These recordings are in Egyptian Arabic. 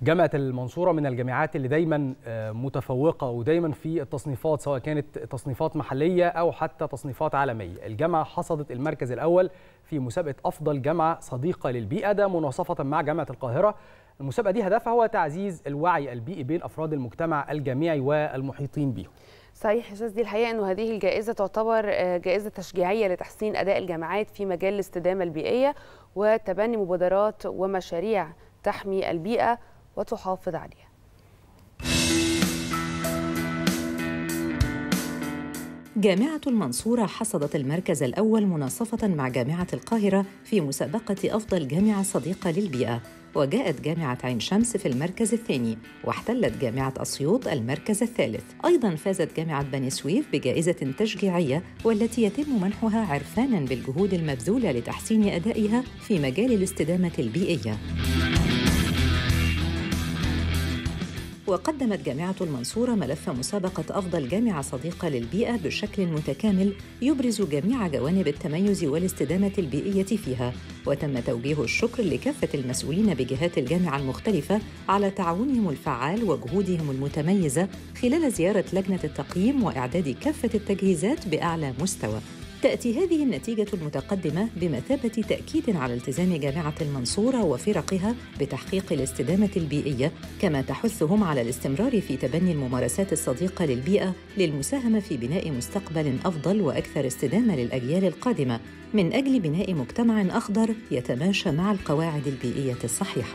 جامعة المنصورة من الجامعات اللي دايما متفوقة ودايما في التصنيفات سواء كانت تصنيفات محلية أو حتى تصنيفات عالمية الجامعة حصدت المركز الأول في مسابقة أفضل جامعة صديقة للبيئة ده مناصفة مع جامعة القاهرة المسابقة دي هدفها هو تعزيز الوعي البيئي بين أفراد المجتمع الجامعي والمحيطين بهم صحيح يا استاذ دي الحقيقه انه هذه الجائزه تعتبر جائزه تشجيعيه لتحسين اداء الجامعات في مجال الاستدامه البيئيه وتبني مبادرات ومشاريع تحمي البيئه وتحافظ عليها. جامعة المنصورة حصدت المركز الأول مناصفة مع جامعة القاهرة في مسابقة أفضل جامعة صديقة للبيئة وجاءت جامعة عين شمس في المركز الثاني واحتلت جامعة أسيوط المركز الثالث أيضا فازت جامعة بني سويف بجائزة تشجيعية والتي يتم منحها عرفانا بالجهود المبذولة لتحسين أدائها في مجال الاستدامة البيئية وقدمت جامعة المنصورة ملف مسابقة أفضل جامعة صديقة للبيئة بشكل متكامل يبرز جميع جوانب التميز والاستدامة البيئية فيها وتم توجيه الشكر لكافة المسؤولين بجهات الجامعة المختلفة على تعاونهم الفعال وجهودهم المتميزة خلال زيارة لجنة التقييم وإعداد كافة التجهيزات بأعلى مستوى تأتي هذه النتيجة المتقدمة بمثابة تأكيد على التزام جامعة المنصورة وفرقها بتحقيق الاستدامة البيئية، كما تحثهم على الاستمرار في تبني الممارسات الصديقة للبيئة للمساهمة في بناء مستقبل أفضل وأكثر استدامة للأجيال القادمة، من أجل بناء مجتمع أخضر يتماشى مع القواعد البيئية الصحيحة.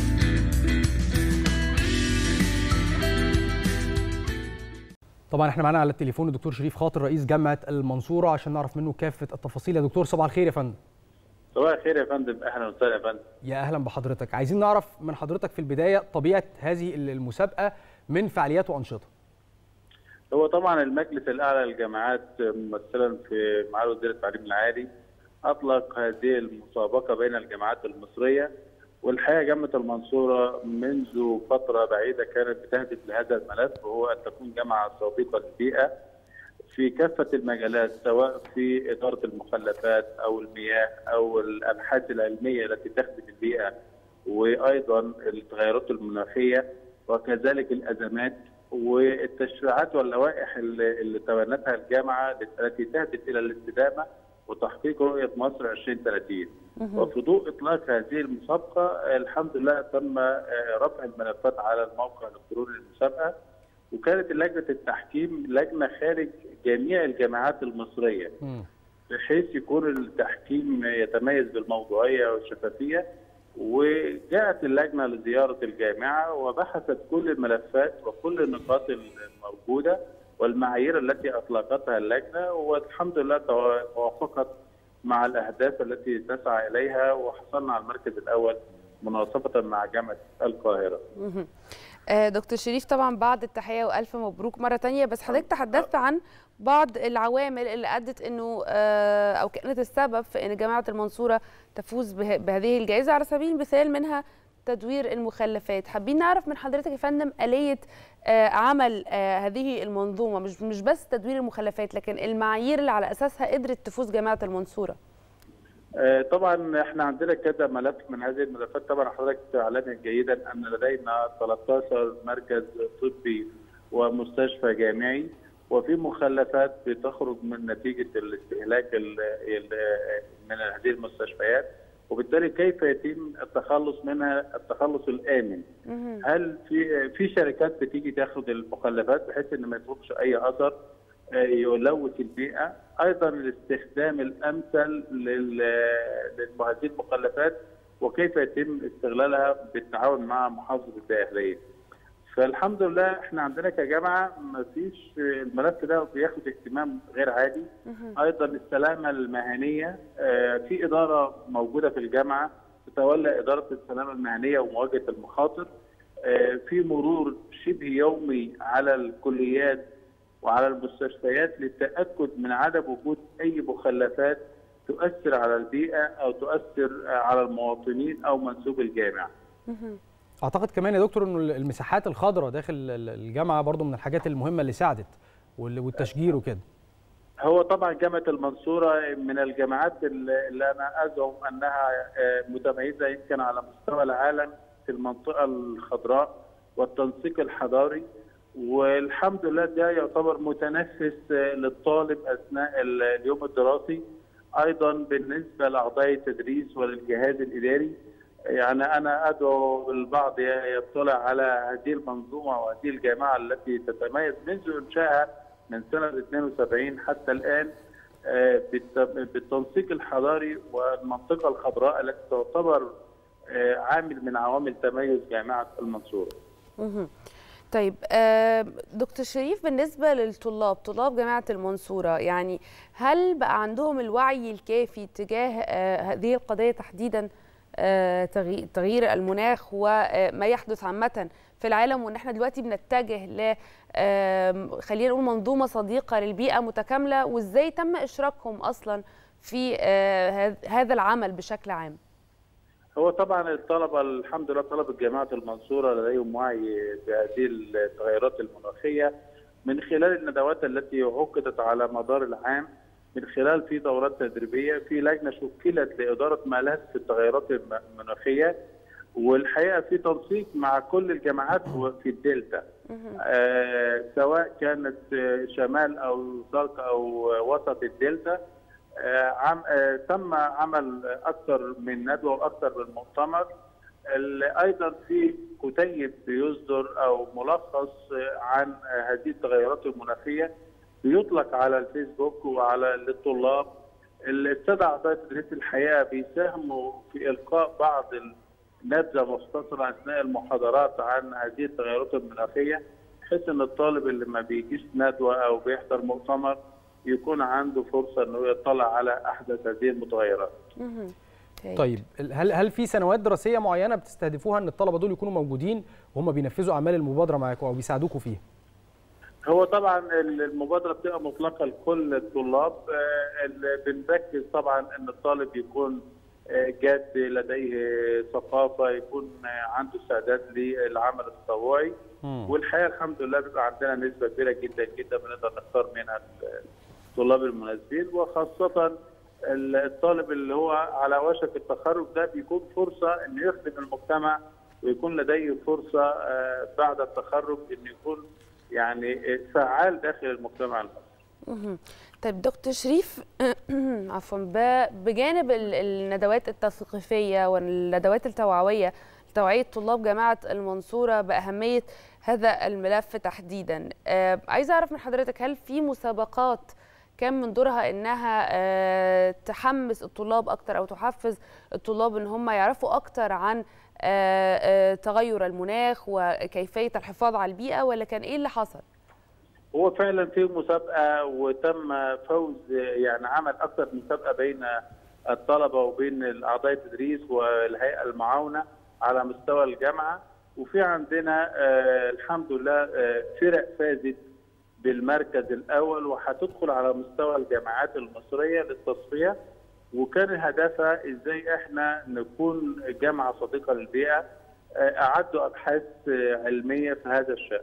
طبعا احنا معانا على التليفون الدكتور شريف خاطر رئيس جامعه المنصوره عشان نعرف منه كافه التفاصيل يا دكتور صباح الخير يا فندم صباح الخير يا فندم اهلا وسهلا يا فندم يا اهلا بحضرتك عايزين نعرف من حضرتك في البدايه طبيعه هذه المسابقه من فعاليات وانشطه هو طبعا المجلس الاعلى للجامعات ممثلا في معالي وزير التعليم العالي اطلق هذه المسابقه بين الجامعات المصريه والحقيقه جامعه المنصوره منذ فتره بعيده كانت بتهدف لهذا الملف وهو ان تكون جامعه صديقه للبيئه في كافه المجالات سواء في اداره المخلفات او المياه او الابحاث العلميه التي تخدم البيئه وايضا التغيرات المناخيه وكذلك الازمات والتشريعات واللوائح اللي, اللي تبنتها الجامعه التي تهدف الى الاستدامه وتحقيق رؤيه مصر 2030 وفي ضوء اطلاق هذه المسابقه الحمد لله تم رفع الملفات على الموقع الالكتروني للمسابقه وكانت لجنه التحكيم لجنه خارج جميع الجامعات المصريه بحيث يكون التحكيم يتميز بالموضوعيه والشفافيه وجاءت اللجنه لزياره الجامعه وبحثت كل الملفات وكل النقاط الموجوده والمعايير التي اطلقتها اللجنه والحمد لله توافقت مع الاهداف التي تسعى اليها وحصلنا على المركز الاول مناصفه مع جامعه القاهره. دكتور شريف طبعا بعد التحيه والف مبروك مره ثانيه بس حضرتك تحدثت عن بعض العوامل اللي ادت انه او كانت السبب في ان جامعه المنصوره تفوز بهذه الجائزه على سبيل المثال منها تدوير المخلفات حابين نعرف من حضرتك يا فندم آلية عمل هذه المنظومة مش مش بس تدوير المخلفات لكن المعايير اللي على أساسها قدرت تفوز جامعة المنصورة طبعا احنا عندنا كذا ملف من هذه الملفات طبعا حضرتك تعلم جيدا ان لدينا 13 مركز طبي ومستشفى جامعي وفي مخلفات بتخرج من نتيجه الاستهلاك من هذه المستشفيات وبالتالي كيف يتم التخلص منها التخلص الامن؟ هل في في شركات بتيجي تاخد المخلفات بحيث ان ما يتركش اي اثر يلوث البيئه، ايضا الاستخدام الامثل لهذه المخلفات وكيف يتم استغلالها بالتعاون مع محافظه الداخليه. فالحمد لله احنا عندنا كجامعه ما فيش الملف ده بياخد اهتمام غير عادي ايضا السلامه المهنيه في اداره موجوده في الجامعه تتولى اداره السلامه المهنيه ومواجهه المخاطر في مرور شبه يومي على الكليات وعلى المستشفيات للتاكد من عدم وجود اي مخلفات تؤثر على البيئه او تؤثر على المواطنين او منسوب الجامعه. اعتقد كمان يا دكتور انه المساحات الخضراء داخل الجامعه برضو من الحاجات المهمه اللي ساعدت والتشجير وكده هو طبعا جامعه المنصوره من الجامعات اللي انا ازعم انها متميزه يمكن على مستوى العالم المنطقه الخضراء والتنسيق الحضاري والحمد لله ده يعتبر متنفس للطالب اثناء اليوم الدراسي ايضا بالنسبه لاعضاء التدريس وللجهاز الاداري يعني انا ادعو البعض يطلع على هذه المنظومه وهذه الجامعه التي تتميز منذ انشائها من سنه 72 حتى الان بالتنسيق الحضاري والمنطقه الخضراء التي تعتبر عامل من عوامل تميز جامعه المنصوره. طيب دكتور شريف بالنسبة للطلاب طلاب جامعة المنصورة يعني هل بقى عندهم الوعي الكافي تجاه هذه القضية تحديدا تغيير المناخ وما يحدث عامة في العالم وان احنا دلوقتي بنتجه ل خلينا نقول منظومة صديقة للبيئة متكاملة وازاي تم اشراكهم اصلا في هذا العمل بشكل عام؟ هو طبعا الطلبه الحمد لله طلبه جامعه المنصوره لديهم وعي بهذه التغيرات المناخيه من خلال الندوات التي عقدت على مدار العام من خلال في دورات تدريبيه في لجنه شكلت لاداره ملف التغيرات المناخيه والحقيقه في تنسيق مع كل الجامعات في الدلتا آه سواء كانت شمال او شرق او وسط الدلتا آه عم آه تم عمل اكثر من ندوه واكثر من مؤتمر ايضا في كتيب بيصدر او ملخص عن هذه التغيرات المناخيه بيطلق على الفيسبوك وعلى للطلاب الساده اعضاء التدريس الحقيقه بيساهموا في القاء بعض نبذه مختصره اثناء المحاضرات عن هذه التغيرات المناخيه بحيث ان الطالب اللي ما بيجيش ندوه او بيحضر مؤتمر يكون عنده فرصه انه يطلع على احدث هذه المتغيرات. طيب هل هل في سنوات دراسيه معينه بتستهدفوها ان الطلبه دول يكونوا موجودين وهم بينفذوا اعمال المبادره معاكم او بيساعدوكم فيها؟ هو طبعا المبادره بتبقى مطلقه لكل الطلاب بنركز طبعا ان الطالب يكون جاد لديه ثقافه يكون عنده استعداد للعمل التطوعي والحقيقه الحمد لله بيبقى عندنا نسبه كبيره جدا جدا بنقدر نختار منها الطلاب المناسبين وخاصه الطالب اللي هو على وشك التخرج ده بيكون فرصه انه يخدم المجتمع ويكون لديه فرصه بعد التخرج انه يكون يعني فعال داخل المجتمع المصري. طيب دكتور شريف عفوا بجانب الندوات التثقيفيه والندوات التوعويه توعيه طلاب جامعه المنصوره باهميه هذا الملف تحديدا آه عايزه اعرف من حضرتك هل في مسابقات كان من دورها انها آه تحمس الطلاب اكتر او تحفز الطلاب ان هم يعرفوا اكتر عن آه تغير المناخ وكيفيه الحفاظ على البيئه ولا كان ايه اللي حصل؟ هو فعلا في مسابقه وتم فوز يعني عمل اكثر من مسابقه بين الطلبه وبين اعضاء التدريس والهيئه المعاونه على مستوى الجامعه وفي عندنا آه الحمد لله آه فرق فازت بالمركز الاول وهتدخل على مستوى الجامعات المصريه للتصفيه وكان هدفها ازاي احنا نكون جامعه صديقه للبيئه آه اعدوا ابحاث علميه في هذا الشان.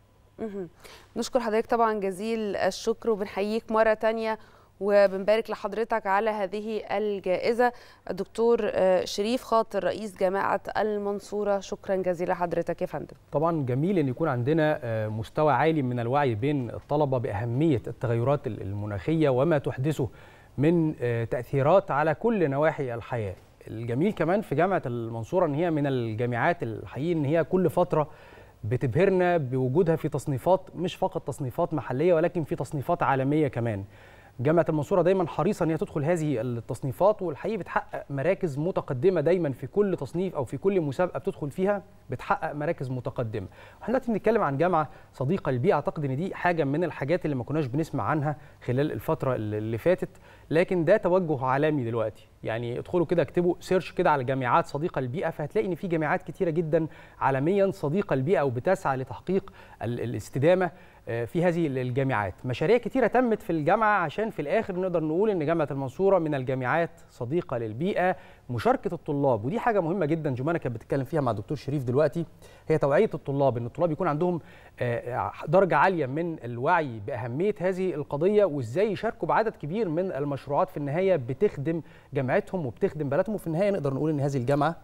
نشكر حضرتك طبعا جزيل الشكر وبنحييك مره ثانيه وبنبارك لحضرتك على هذه الجائزة الدكتور شريف خاطر رئيس جامعة المنصورة شكرا جزيلا لحضرتك يا فندم طبعا جميل أن يكون عندنا مستوى عالي من الوعي بين الطلبة بأهمية التغيرات المناخية وما تحدثه من تأثيرات على كل نواحي الحياة الجميل كمان في جامعة المنصورة أن هي من الجامعات الحقيقة أن هي كل فترة بتبهرنا بوجودها في تصنيفات مش فقط تصنيفات محلية ولكن في تصنيفات عالمية كمان جامعة المنصورة دايما حريصة ان هي تدخل هذه التصنيفات والحقيقة بتحقق مراكز متقدمة دايما في كل تصنيف او في كل مسابقة بتدخل فيها بتحقق مراكز متقدمة. احنا دلوقتي بنتكلم عن جامعة صديقة للبيئة اعتقد ان دي حاجة من الحاجات اللي ما كناش بنسمع عنها خلال الفترة اللي فاتت لكن ده توجه عالمي دلوقتي يعني ادخلوا كده اكتبوا سيرش كده على جامعات صديقة للبيئة فهتلاقي ان في جامعات كتيرة جدا عالميا صديقة للبيئة وبتسعى لتحقيق الاستدامة في هذه الجامعات مشاريع كتيرة تمت في الجامعة عشان في الآخر نقدر نقول إن جامعة المنصورة من الجامعات صديقة للبيئة مشاركة الطلاب ودي حاجة مهمة جدا جمانة كانت بتتكلم فيها مع الدكتور شريف دلوقتي هي توعية الطلاب إن الطلاب يكون عندهم درجة عالية من الوعي بأهمية هذه القضية وإزاي يشاركوا بعدد كبير من المشروعات في النهاية بتخدم جامعتهم وبتخدم بلدهم وفي النهاية نقدر نقول إن هذه الجامعة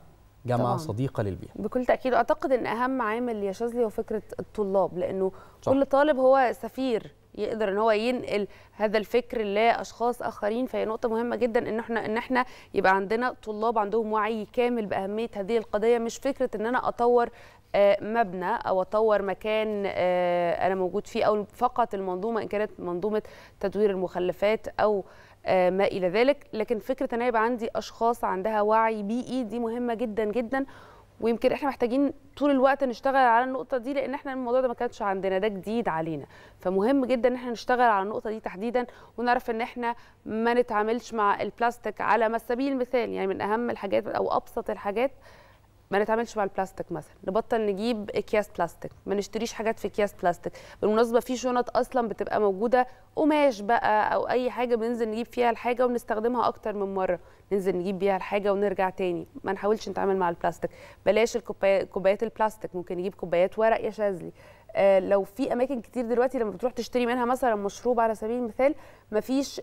جامعه طبعاً. صديقه للبيئه بكل تاكيد واعتقد ان اهم عامل يا شاذلي هو فكره الطلاب لانه صح. كل طالب هو سفير يقدر ان هو ينقل هذا الفكر لاشخاص اخرين فهي نقطه مهمه جدا ان احنا ان احنا يبقى عندنا طلاب عندهم وعي كامل باهميه هذه القضيه مش فكره ان انا اطور آه، مبنى او اطور مكان آه، انا موجود فيه او فقط المنظومه ان كانت منظومه تدوير المخلفات او آه، ما الى ذلك لكن فكره ان أنا يبقى عندي اشخاص عندها وعي بيئي دي مهمه جدا جدا ويمكن احنا محتاجين طول الوقت نشتغل على النقطه دي لان احنا الموضوع ده ما كانش عندنا ده جديد علينا فمهم جدا ان احنا نشتغل على النقطه دي تحديدا ونعرف ان احنا ما نتعاملش مع البلاستيك على ما سبيل المثال يعني من اهم الحاجات او ابسط الحاجات ما نتعاملش مع البلاستيك مثلا نبطل نجيب اكياس بلاستيك ما نشتريش حاجات في اكياس بلاستيك بالمناسبه في شنط اصلا بتبقى موجوده قماش بقى او اي حاجه بننزل نجيب فيها الحاجه ونستخدمها اكتر من مره ننزل نجيب بيها الحاجه ونرجع تاني ما نحاولش نتعامل مع البلاستيك بلاش الكوبايات كوبايات البلاستيك ممكن نجيب كوبايات ورق يا شاذلي آه لو في اماكن كتير دلوقتي لما بتروح تشتري منها مثلا مشروب على سبيل المثال مفيش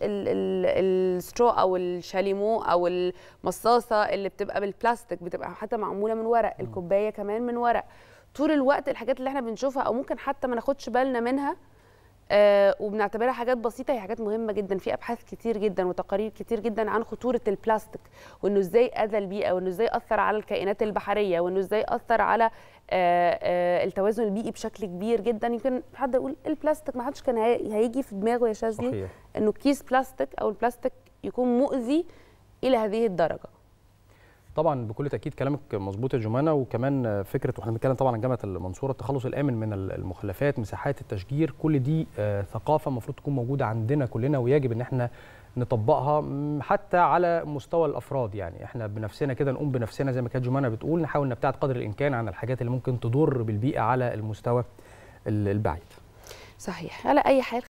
السترو او الشاليمو او المصاصه اللي بتبقى بالبلاستيك بتبقى حتى معموله من ورق الكوبايه كمان من ورق طول الوقت الحاجات اللي احنا بنشوفها او ممكن حتى ما ناخدش بالنا منها آه وبنعتبرها حاجات بسيطه هي حاجات مهمه جدا في ابحاث كتير جدا وتقارير كتير جدا عن خطوره البلاستيك وانه ازاي اذى البيئه وانه ازاي اثر على الكائنات البحريه وانه ازاي اثر على آه آه التوازن البيئي بشكل كبير جدا يمكن حد يقول البلاستيك ما حدش كان هي- هيجي في دماغه يا شاذلي صحيح انه كيس بلاستيك او البلاستيك يكون مؤذي الى هذه الدرجه طبعا بكل تاكيد كلامك مظبوط يا جمانه وكمان فكره واحنا بنتكلم طبعا عن جامعه المنصوره التخلص الامن من المخلفات مساحات التشجير كل دي آه، ثقافه المفروض تكون موجوده عندنا كلنا ويجب ان احنا نطبقها م، حتى على مستوى الافراد يعني احنا بنفسنا كده نقوم بنفسنا زي ما كانت جمانه بتقول نحاول نبتعد قدر الامكان عن الحاجات اللي ممكن تضر بالبيئه على المستوى ال- البعيد صحيح على اي حال